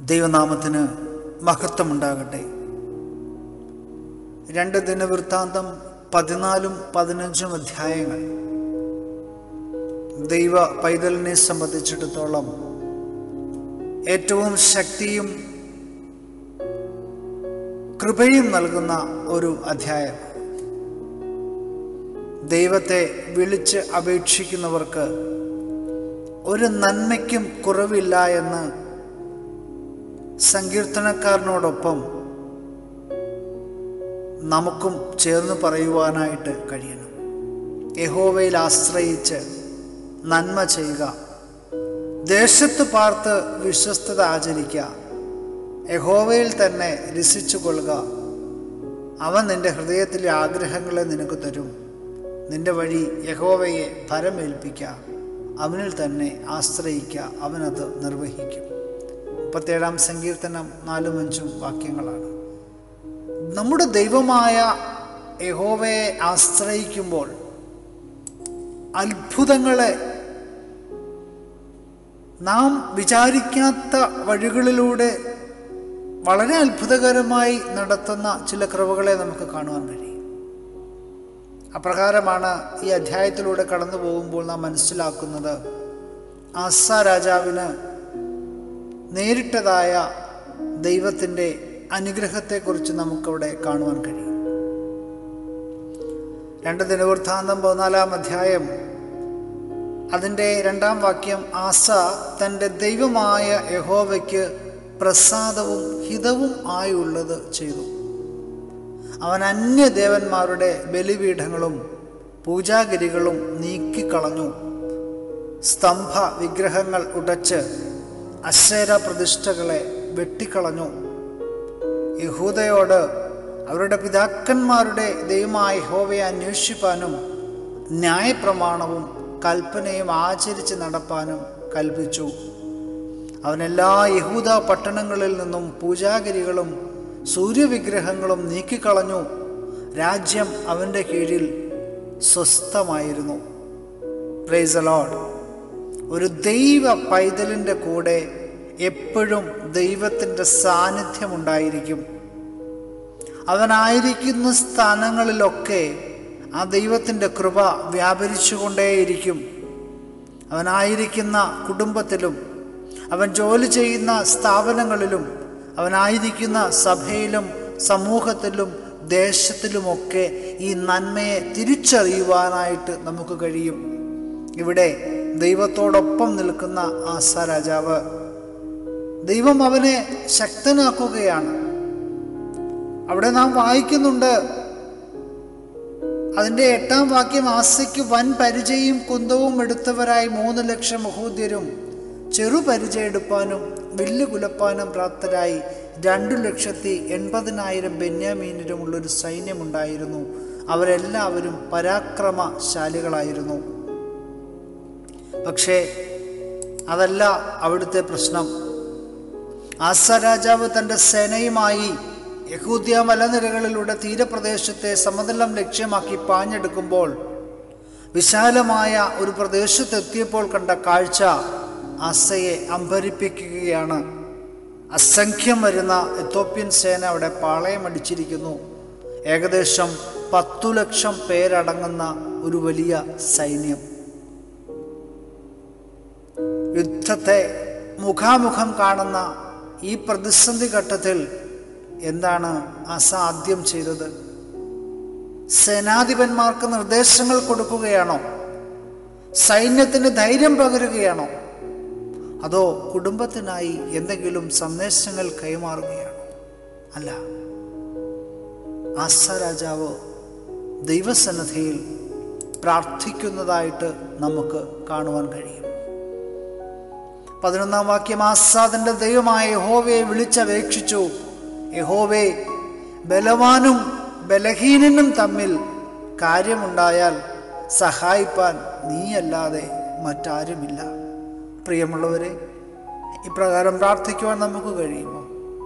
ദൈവനാമത്തിന് മഹത്വമുണ്ടാകട്ടെ രണ്ട് ദിനവൃത്താന്തം പതിനാലും പതിനഞ്ചും അധ്യായങ്ങൾ ദൈവ പൈതലിനെ സംബന്ധിച്ചിടത്തോളം ഏറ്റവും ശക്തിയും കൃപയും നൽകുന്ന ഒരു അധ്യായം ദൈവത്തെ വിളിച്ച് അപേക്ഷിക്കുന്നവർക്ക് ഒരു നന്മയ്ക്കും കുറവില്ല എന്ന് സങ്കീർത്തനക്കാരനോടൊപ്പം നമുക്കും ചേർന്ന് പറയുവാനായിട്ട് കഴിയണം യഹോവയിൽ ആശ്രയിച്ച് നന്മ ചെയ്യുക ദേശത്ത് പാർത്ത് വിശ്വസ്തത ആചരിക്കുക യഹോവയിൽ തന്നെ രസിച്ചു കൊള്ളുക അവൻ നിന്റെ ഹൃദയത്തിലെ ആഗ്രഹങ്ങളെ നിനക്ക് തരും നിന്റെ വഴി യഹോവയെ ഭരമേൽപ്പിക്കുക അവനിൽ തന്നെ ആശ്രയിക്കുക അവനത് നിർവഹിക്കും മുപ്പത്തേഴാം സങ്കീർത്തനം നാലും അഞ്ചും വാക്യങ്ങളാണ് നമ്മുടെ ദൈവമായ യഹോവയെ ആശ്രയിക്കുമ്പോൾ അത്ഭുതങ്ങളെ നാം വിചാരിക്കാത്ത വഴികളിലൂടെ വളരെ അത്ഭുതകരമായി നടത്തുന്ന ചില കൃപകളെ നമുക്ക് കാണുവാൻ കഴിയും അപ്രകാരമാണ് ഈ അധ്യായത്തിലൂടെ കടന്നു പോകുമ്പോൾ നാം മനസ്സിലാക്കുന്നത് ആസ രാജാവിന് നേരിട്ടതായ ദൈവത്തിൻ്റെ അനുഗ്രഹത്തെക്കുറിച്ച് നമുക്കവിടെ കാണുവാൻ കഴിയും രണ്ട് ദിനവൃത്താന്തം പതിനാലാം അധ്യായം അതിൻ്റെ രണ്ടാം വാക്യം ആസ തൻ്റെ ദൈവമായ യഹോവയ്ക്ക് പ്രസാദവും ഹിതവും ആയുള്ളത് ചെയ്തു അവൻ അന്യദേവന്മാരുടെ ബലിപീഠങ്ങളും പൂജാഗിരികളും നീക്കിക്കളഞ്ഞു സ്തംഭ വിഗ്രഹങ്ങൾ ഉടച്ച് അശേര പ്രതിഷ്ഠകളെ വെട്ടിക്കളഞ്ഞു യഹൂദയോട് അവരുടെ പിതാക്കന്മാരുടെ ദൈവമായ ഹോവയെ അന്വേഷിപ്പാനും ന്യായപ്രമാണവും കൽപ്പനയും ആചരിച്ച് നടപ്പാനും കൽപ്പിച്ചു അവൻ എല്ലാ യഹൂദ പട്ടണങ്ങളിൽ നിന്നും പൂജാഗിരികളും സൂര്യവിഗ്രഹങ്ങളും നീക്കിക്കളഞ്ഞു രാജ്യം അവൻ്റെ കീഴിൽ സ്വസ്ഥമായിരുന്നു പ്രൈസ് ലോഡ് ഒരു ദൈവ പൈതലിൻ്റെ കൂടെ എപ്പോഴും ദൈവത്തിൻ്റെ സാന്നിധ്യമുണ്ടായിരിക്കും അവനായിരിക്കുന്ന സ്ഥാനങ്ങളിലൊക്കെ ആ ദൈവത്തിൻ്റെ കൃപ വ്യാപരിച്ചുകൊണ്ടേയിരിക്കും അവനായിരിക്കുന്ന കുടുംബത്തിലും അവൻ ജോലി ചെയ്യുന്ന സ്ഥാപനങ്ങളിലും അവനായിരിക്കുന്ന സഭയിലും സമൂഹത്തിലും ദേശത്തിലുമൊക്കെ ഈ നന്മയെ തിരിച്ചറിയുവാനായിട്ട് നമുക്ക് കഴിയും ഇവിടെ ദൈവത്തോടൊപ്പം നിൽക്കുന്ന ആസ രാജാവ് ദൈവം അവനെ ശക്തനാക്കുകയാണ് അവിടെ നാം വായിക്കുന്നുണ്ട് അതിൻ്റെ എട്ടാം വാക്യം ആസയ്ക്ക് വൻ പരിചയും കുന്തവും എടുത്തവരായി മൂന്ന് ലക്ഷം മഹൂദ്യരും ചെറുപരിചയം എടുപ്പാനും വില്ല് കുലപ്പാനും പ്രാപ്തരായി രണ്ടു ലക്ഷത്തി എൺപതിനായിരം ബെന്യാമീനരുമുള്ളൊരു സൈന്യമുണ്ടായിരുന്നു അവരെല്ലാവരും പരാക്രമശാലികളായിരുന്നു പക്ഷേ അതല്ല അവിടുത്തെ പ്രശ്നം ആസ രാജാവ് തൻ്റെ സേനയുമായി യഹൂദ്യ മലനിരകളിലൂടെ തീരപ്രദേശത്തെ സമതലം ലക്ഷ്യമാക്കി പാഞ്ഞെടുക്കുമ്പോൾ വിശാലമായ ഒരു പ്രദേശത്തെത്തിയപ്പോൾ കണ്ട കാഴ്ച ആസയെ അമ്പരിപ്പിക്കുകയാണ് അസംഖ്യം വരുന്ന എത്തോപ്യൻ സേന അവിടെ പാളയമടിച്ചിരിക്കുന്നു ഏകദേശം പത്തു ലക്ഷം പേരടങ്ങുന്ന ഒരു വലിയ സൈന്യം യുദ്ധത്തെ മുഖാമുഖം കാണുന്ന ഈ പ്രതിസന്ധി ഘട്ടത്തിൽ എന്താണ് അസാധ്യം ചെയ്തത് സേനാധിപന്മാർക്ക് നിർദ്ദേശങ്ങൾ കൊടുക്കുകയാണോ സൈന്യത്തിന് ധൈര്യം പകരുകയാണോ അതോ കുടുംബത്തിനായി എന്തെങ്കിലും സന്ദേശങ്ങൾ കൈമാറുകയാണോ അല്ല ആസ രാജാവ് ദൈവസന്നദ്ധയിൽ പ്രാർത്ഥിക്കുന്നതായിട്ട് നമുക്ക് കാണുവാൻ കഴിയും പതിനൊന്നാം വാക്യം ആസാദിന്റെ ദൈവമായ യഹോവയെ വിളിച്ചപേക്ഷിച്ചു യഹോവേ ബലവാനും ബലഹീനനും തമ്മിൽ കാര്യമുണ്ടായാൽ സഹായിപ്പാൻ നീയല്ലാതെ മറ്റാരുമില്ല പ്രിയമുള്ളവരെ ഇപ്രകാരം പ്രാർത്ഥിക്കുവാൻ നമുക്ക് കഴിയുമോ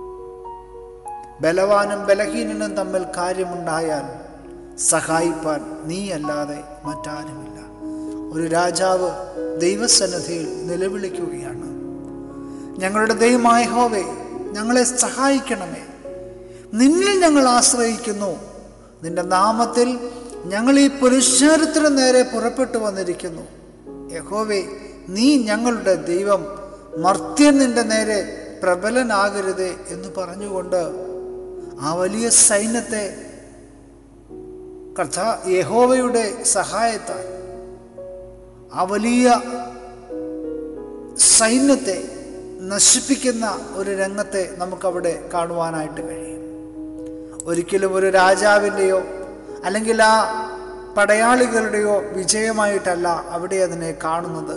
ബലവാനും ബലഹീനനും തമ്മിൽ കാര്യമുണ്ടായാൽ സഹായിപ്പാൻ നീയല്ലാതെ മറ്റാരുമില്ല ഒരു രാജാവ് ദൈവസന്നിധിയിൽ നിലവിളിക്കുകയാണ് ഞങ്ങളുടെ ദൈവമായ ഹോവേ ഞങ്ങളെ സഹായിക്കണമേ നിന്നിൽ ഞങ്ങൾ ആശ്രയിക്കുന്നു നിന്റെ നാമത്തിൽ ഞങ്ങൾ ഈ പുരുഷാരത്തിന് നേരെ പുറപ്പെട്ടു വന്നിരിക്കുന്നു യഹോവേ നീ ഞങ്ങളുടെ ദൈവം മർത്യൻ നിന്റെ നേരെ പ്രബലനാകരുതേ എന്ന് പറഞ്ഞുകൊണ്ട് ആ വലിയ സൈന്യത്തെ കർത്ത യഹോവയുടെ സഹായത്താൽ ആ വലിയ സൈന്യത്തെ നശിപ്പിക്കുന്ന ഒരു രംഗത്തെ നമുക്കവിടെ കാണുവാനായിട്ട് കഴിയും ഒരിക്കലും ഒരു രാജാവിൻ്റെയോ അല്ലെങ്കിൽ ആ പടയാളികളുടെയോ വിജയമായിട്ടല്ല അവിടെ അതിനെ കാണുന്നത്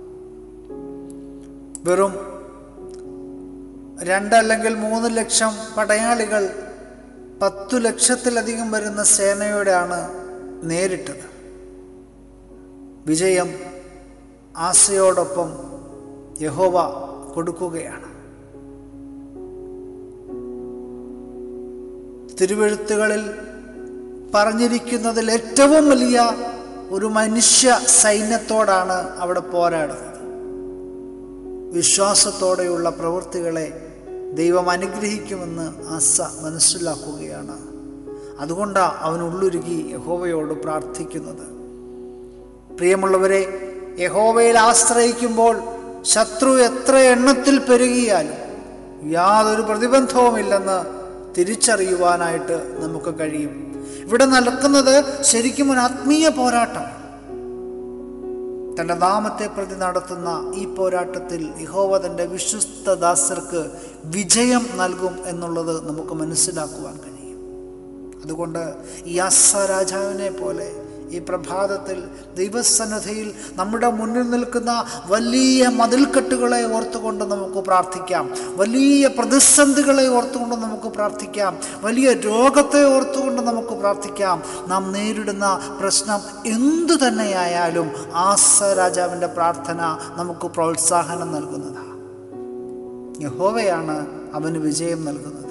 വെറും രണ്ടല്ലെങ്കിൽ മൂന്ന് ലക്ഷം പടയാളികൾ പത്തു ലക്ഷത്തിലധികം വരുന്ന സേനയോടാണ് നേരിട്ടത് വിജയം ആശയോടൊപ്പം യഹോവ കൊടുക്കുകയാണ് തിരുവെഴുത്തുകളിൽ പറഞ്ഞിരിക്കുന്നതിൽ ഏറ്റവും വലിയ ഒരു മനുഷ്യ സൈന്യത്തോടാണ് അവിടെ പോരാടുന്നത് വിശ്വാസത്തോടെയുള്ള പ്രവൃത്തികളെ ദൈവം അനുഗ്രഹിക്കുമെന്ന് ആസ മനസ്സിലാക്കുകയാണ് അതുകൊണ്ടാണ് അവൻ ഉള്ളുരുകി യഹോവയോട് പ്രാർത്ഥിക്കുന്നത് പ്രിയമുള്ളവരെ യഹോവയിൽ ആശ്രയിക്കുമ്പോൾ ശത്രു എത്ര എണ്ണത്തിൽ പെരുകിയാലും യാതൊരു പ്രതിബന്ധവുമില്ലെന്ന് തിരിച്ചറിയുവാനായിട്ട് നമുക്ക് കഴിയും ഇവിടെ നടക്കുന്നത് ശരിക്കും ഒരു ആത്മീയ പോരാട്ടം തൻ്റെ നാമത്തെ പ്രതി നടത്തുന്ന ഈ പോരാട്ടത്തിൽ യഹോവ തൻ്റെ വിശ്വസ്ത ദാസർക്ക് വിജയം നൽകും എന്നുള്ളത് നമുക്ക് മനസ്സിലാക്കുവാൻ കഴിയും അതുകൊണ്ട് ഈ ആസ രാജാവിനെ പോലെ ഈ പ്രഭാതത്തിൽ ദൈവസന്നദ്ധയിൽ നമ്മുടെ മുന്നിൽ നിൽക്കുന്ന വലിയ മതിൽക്കെട്ടുകളെ ഓർത്തുകൊണ്ട് നമുക്ക് പ്രാർത്ഥിക്കാം വലിയ പ്രതിസന്ധികളെ ഓർത്തുകൊണ്ട് നമുക്ക് പ്രാർത്ഥിക്കാം വലിയ രോഗത്തെ ഓർത്തുകൊണ്ട് നമുക്ക് പ്രാർത്ഥിക്കാം നാം നേരിടുന്ന പ്രശ്നം എന്തു തന്നെയായാലും ആസ രാജാവിൻ്റെ പ്രാർത്ഥന നമുക്ക് പ്രോത്സാഹനം നൽകുന്നതാണ് യഹോവയാണ് അവന് വിജയം നൽകുന്നത്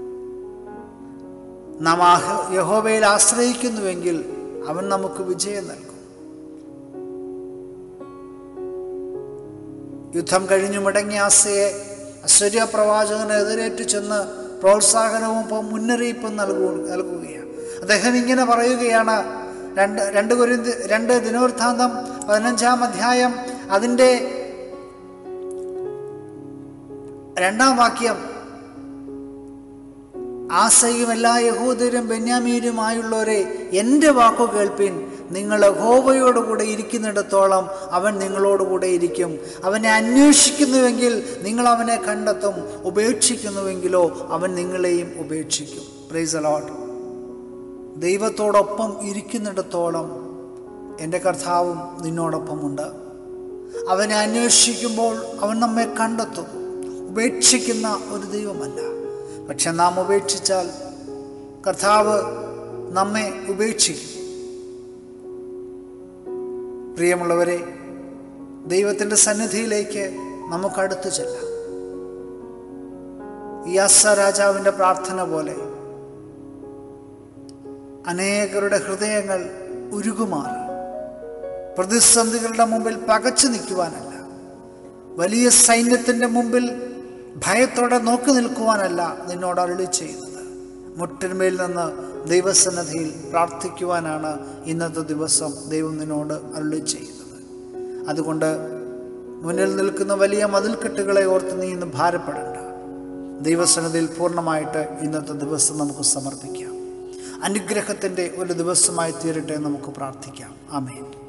നാം ആ യഹോവയിൽ ആശ്രയിക്കുന്നുവെങ്കിൽ അവൻ നമുക്ക് വിജയം നൽകും യുദ്ധം കഴിഞ്ഞു മടങ്ങിയ ആസയെ അശ്വര്യ പ്രവാചകന് എതിരേറ്റ് ചെന്ന് പ്രോത്സാഹനവും ഇപ്പം മുന്നറിയിപ്പും നൽകു നൽകുകയാണ് അദ്ദേഹം ഇങ്ങനെ പറയുകയാണ് രണ്ട് രണ്ട് കുരിന്തി രണ്ട് ദിനവൃത്താന്തം പതിനഞ്ചാം അധ്യായം അതിൻ്റെ രണ്ടാം വാക്യം ആസയും എല്ലാ യഹൂദരും ബെന്യാമീനുമായുള്ളവരെ എൻ്റെ വാക്കു കേൾപ്പിൻ നിങ്ങൾ ഹോവയോടുകൂടെ ഇരിക്കുന്നിടത്തോളം അവൻ നിങ്ങളോടുകൂടെ ഇരിക്കും അവനെ അന്വേഷിക്കുന്നുവെങ്കിൽ നിങ്ങൾ അവനെ കണ്ടെത്തും ഉപേക്ഷിക്കുന്നുവെങ്കിലോ അവൻ നിങ്ങളെയും ഉപേക്ഷിക്കും പ്രൈസ് അലോട്ട് ദൈവത്തോടൊപ്പം ഇരിക്കുന്നിടത്തോളം എൻ്റെ കർത്താവും നിന്നോടൊപ്പമുണ്ട് അവനെ അന്വേഷിക്കുമ്പോൾ അവൻ നമ്മെ കണ്ടെത്തും ഉപേക്ഷിക്കുന്ന ഒരു ദൈവമല്ല പക്ഷെ നാം ഉപേക്ഷിച്ചാൽ കർത്താവ് നമ്മെ ഉപേക്ഷിക്കും പ്രിയമുള്ളവരെ ദൈവത്തിൻ്റെ സന്നിധിയിലേക്ക് നമുക്ക് അടുത്തു ചെല്ലാം ഈ അസ രാജാവിൻ്റെ പ്രാർത്ഥന പോലെ അനേകരുടെ ഹൃദയങ്ങൾ ഉരുകുമാറി പ്രതിസന്ധികളുടെ മുമ്പിൽ പകച്ചു നിൽക്കുവാനല്ല വലിയ സൈന്യത്തിൻ്റെ മുമ്പിൽ ഭയത്തോടെ നോക്കി നിൽക്കുവാനല്ല നിന്നോട് അരുളി ചെയ്യുന്നത് മുട്ടിന്മേൽ നിന്ന് ദൈവസന്നദ്ധിയിൽ പ്രാർത്ഥിക്കുവാനാണ് ഇന്നത്തെ ദിവസം ദൈവം നിന്നോട് അരുളി ചെയ്യുന്നത് അതുകൊണ്ട് മുന്നിൽ നിൽക്കുന്ന വലിയ മതിൽക്കെട്ടുകളെ ഓർത്ത് നീ ഇന്ന് ഭാരപ്പെടേണ്ട ദൈവസന്നദ്ധിയിൽ പൂർണ്ണമായിട്ട് ഇന്നത്തെ ദിവസം നമുക്ക് സമർപ്പിക്കാം അനുഗ്രഹത്തിൻ്റെ ഒരു ദിവസമായി തീരട്ടെ നമുക്ക് പ്രാർത്ഥിക്കാം ആമേൻ